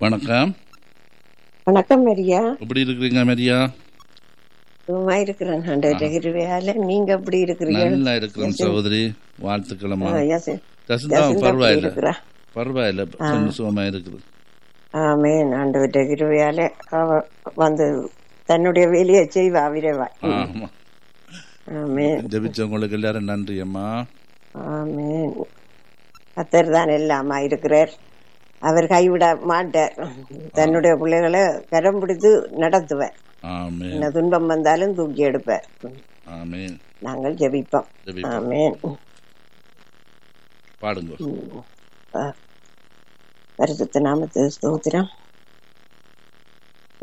வணக்கம் வணக்கம் மரியா எப்படி இருக்கிறீங்க மரியா சும்மா இருக்கிறேன் ஆண்டவர்கிட்ட கிருபையால நீங்க எப்படி இருக்கிறீங்க நல்லா இருக்கிறேன் சகோதரி வாழ்த்துக்கிழமா ஆ, யசு- ஜசந்தா யசுந்தா எப்படி பரவாயில்ல இருக்கிறா? பரவாயில்ல கொஞ்சம் சுகமா இருக்குது ஆமென் ஆண்டவர்கிட்ட கிருபையால அவ வந்து தன்னுடைய வேலையை செய்வா விரைவா ஆமா ஆமென் ஜெபிச்சவங்களுக்கு எல்லாரும் நன்றி அம்மா ஆமென் கத்தர் தான் எல்லாமா இருக்கிறார் அவர் கைவிட மாட்டார் தன்னுடைய பிள்ளைகளை கரம் பிடித்து நடத்துவார் ஆமே என்ன துன்பம் வந்தாலும் தூக்கி எடுப்பார் ஆமேன் நாங்கள் ஜெபிப்போம் ஜெபிப்போம். ஆமென் பாடுங்க பரிசுத்த நாமத்து ஸ்தோத்திரம்